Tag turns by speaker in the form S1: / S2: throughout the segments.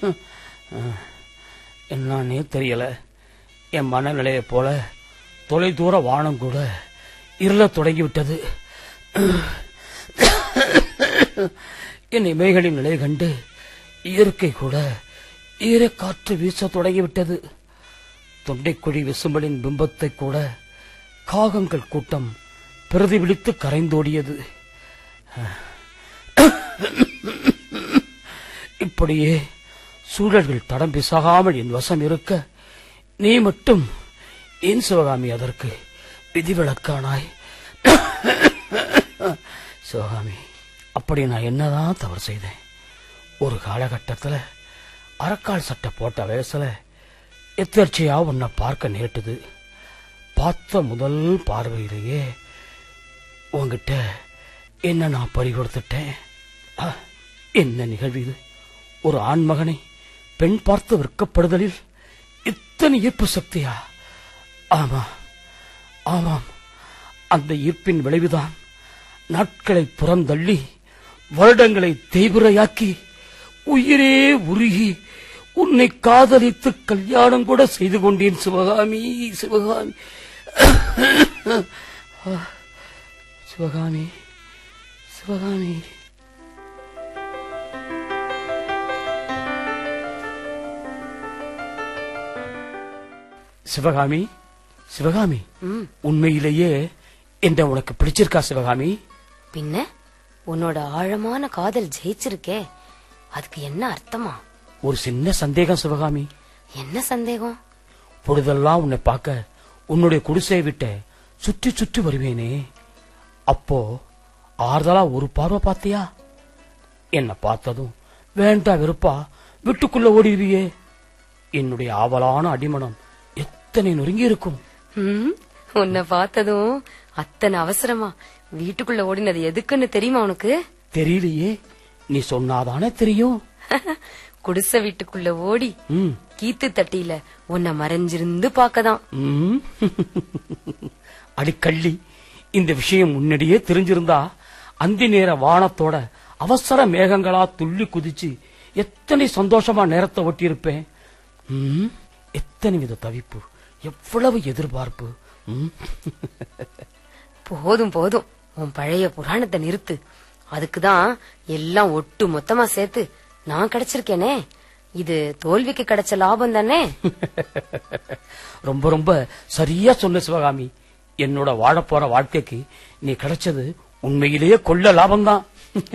S1: என்னன்னே தெரியல என் மனநிலையை போல தொலைதூர வானம் கூட இருளத் தொடங்கிவிட்டது என் இமைகளின் நிலை கண்டு இயற்கை கூட ஈரக்காற்று வீச தொடங்கிவிட்டது தொண்டைக்குழி விசும்பலின் பிம்பத்தை கூட காகங்கள் கூட்டம் பிரதிபலித்து கரைந்தோடியது இப்படியே சூழல்கள் தடம் பிசகாமல் என் வசம் இருக்க நீ மட்டும் ஏன் சிவகாமி அதற்கு விதிவிலக்கானாய் சிவகாமி அப்படி நான் என்னதான் தவறு செய்தேன் ஒரு காலகட்டத்துல அரக்கால் சட்டை போட்ட வயசுல எத்தர்ச்சியா உன்னை பார்க்க நேட்டுது பார்த்த முதல் பார்வையிலேயே உன்கிட்ட என்ன நான் பறி கொடுத்துட்டேன் ஆ, என்ன நிகழ்வு இது ஒரு ஆண்மகனை பெண் பார்த்து விற்கப்படுதலில் இத்தனை ஈர்ப்பு சக்தியா ஆமா ஆமாம் அந்த ஈர்ப்பின் விளைவுதான் நாட்களை புறந்தள்ளி வருடங்களை தேய்பிரையாக்கி உயிரே உருகி உன்னை காதலித்து கல்யாணம் கூட செய்து கொண்டேன் சிவகாமி சிவகாமி ஆ, சிவகாமி சிவகாமி சிவகாமி சிவகாமி
S2: ம்
S1: உண்மையிலேயே என்ன உனக்கு பிடிச்சிருக்கா சிவகாமி
S2: பின்ன உன்னோட ஆழமான காதல் ஜெயிச்சிருக்கே அதுக்கு என்ன அர்த்தமா
S1: ஒரு சின்ன சந்தேகம் சிவகாமி
S2: என்ன சந்தேகம்
S1: பொழுதெல்லாம் உன்னை பார்க்க உன்னுடைய குடிசையை விட்ட சுற்றி சுற்றி வருவேனே அப்போ ஆறுதலா ஒரு பார்வை பார்த்தியா என்ன பார்த்ததும் வேண்டா வெறுப்பா வீட்டுக்குள்ள ஓடிடுவியே என்னுடைய ஆவலான அடிமனம் எத்தனை நொறுங்கி இருக்கும்
S2: ம், உன்னை பார்த்ததும் அத்தனை அவசரமா வீட்டுக்குள்ள ஓடினது எதுக்குன்னு தெரியுமா உனக்கு
S1: தெரியலையே நீ சொன்னாதானே தெரியும்
S2: குடிசை வீட்டுக்குள்ள ஓடி
S1: ம்
S2: கீத்து தட்டியில உன்னை மறைஞ்சிருந்து பாக்கதான்
S1: ம். அடிக்கள்ளி இந்த விஷயம் முன்னாடியே தெரிஞ்சிருந்தா அந்தி நேர வானத்தோட அவசர மேகங்களா துள்ளி குதிச்சு எத்தனை சந்தோஷமா நேரத்தை ஒட்டியிருப்பேன் ம், எத்தனை வித தவிப்பு எவ்வளவு எதிர்பார்ப்பு ம்.
S2: போதும் போதும் உன் பழைய புராணத்தை நிறுத்து அதுக்குதான் எல்லாம் ஒட்டு மொத்தமா சேர்த்து நான் கிடைச்சிருக்கேனே இது தோல்விக்கு கிடைச்ச லாபம் தானே
S1: ரொம்ப ரொம்ப சரியா சொன்ன சிவகாமி என்னோட வாழப் போற வாழ்க்கைக்கு நீ கிடைச்சது உண்மையிலேயே கொள்ள லாபம்தான்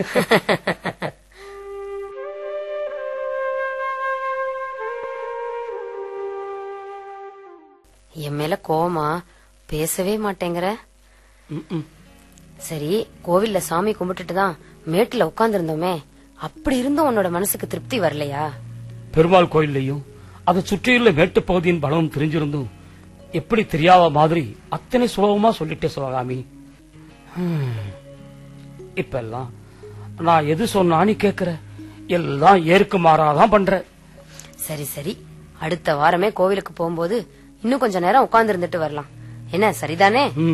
S2: என் மேல கோவமா பேசவே மாட்டேங்கிற
S1: ம், ம்.
S2: சரி கோவில்ல சாமி கும்பிட்டுட்டு தான் மேட்டுல உட்கார்ந்திருந்தோமே அப்படி இருந்தும் உன்னோட மனசுக்கு திருப்தி வரலையா
S1: பெருமாள் கோயில்லையும் அதை சுற்றியுள்ள மேட்டுப் பகுதியின் பலமும் தெரிஞ்சிருந்தும் எப்படி தெரியாத மாதிரி அத்தனை சுலபமா சொல்லிட்டே சிவகாமி ஹம். இப்ப எல்லாம் நான் எது சொன்னா நீ கேக்குற எல்லாம் ஏற்கு மாறாதான் பண்ற
S2: சரி சரி அடுத்த வாரமே கோவிலுக்கு போகும்போது இன்னும் கொஞ்ச நேரம் உட்கார்ந்து இருந்துட்டு வரலாம் என்ன சரிதானே
S1: ம்.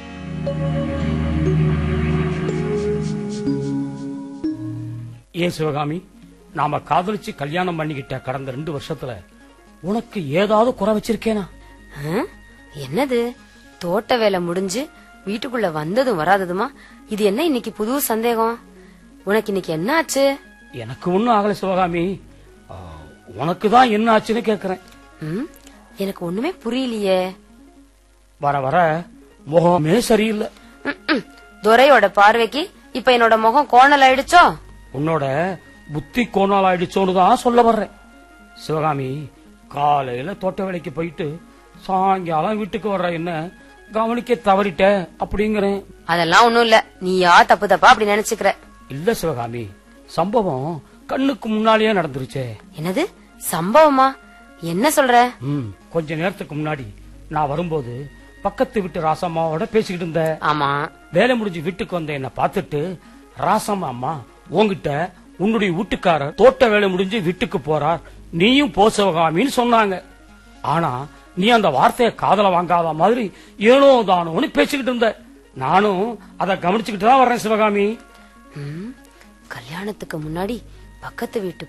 S1: ஏன் சிவகாமி நாம காதலிச்சு கல்யாணம் பண்ணிக்கிட்ட கடந்த ரெண்டு வருஷத்துல உனக்கு ஏதாவது குறை வச்சிருக்கேனா
S2: ஹம்? என்னது தோட்ட வேலை முடிஞ்சு வீட்டுக்குள்ள வந்ததும் வராததுமா இது என்ன இன்னைக்கு புது சந்தேகம் உனக்கு இன்னைக்கு என்ன ஆச்சு
S1: எனக்கு ஒண்ணும் ஆகல சிவகாமி உனக்கு தான் என்ன ஆச்சுன்னு கேக்குறேன்
S2: ம்? எனக்கு ஒண்ணுமே புரியலையே
S1: வர வர முகமே சரியில்லை
S2: ம், ம். துரையோட பார்வைக்கு இப்ப என்னோட முகம் கோணல் ஆயிடுச்சோ
S1: உன்னோட புத்தி கோணால் ஆயிடுச்சோன்னு தான் சொல்ல வர்றேன் சிவகாமி காலையில தோட்ட வேலைக்கு போயிட்டு சாயங்காலம் வீட்டுக்கு வர்ற என்ன கவனிக்க தவறிட்ட அப்படிங்கிறேன்
S2: அதெல்லாம் ஒண்ணும் இல்ல நீயா தப்பு தப்பா அப்படி நினைச்சுக்கிற
S1: இல்ல சிவகாமி சம்பவம் கண்ணுக்கு முன்னாலேயே நடந்துருச்சே
S2: என்னது சம்பவமா என்ன சொல்ற
S1: ம் கொஞ்ச நேரத்துக்கு முன்னாடி நான் வரும்போது பக்கத்து வீட்டு ராசம்மாவோட பேசிக்கிட்டு இருந்தேன்
S2: ஆமா
S1: வேலை முடிஞ்சு வீட்டுக்கு வந்த என்ன பார்த்துட்டு ராசம்மா அம்மா உன்கிட்ட உன்னுடைய வீட்டுக்காரர் தோட்ட வேலை முடிஞ்சு வீட்டுக்கு போறார் நீயும் போ சிவகாமின்னு சொன்னாங்க ஆனா நீ அந்த வார்த்தையை காதல வாங்காத மாதிரி ஏனோ தானோன்னு பேசிக்கிட்டு இருந்த நானும் அதை கவனிச்சுக்கிட்டு தான் வர்றேன் சிவகாமி
S2: ம், கல்யாணத்துக்கு முன்னாடி பக்கத்து வீட்டு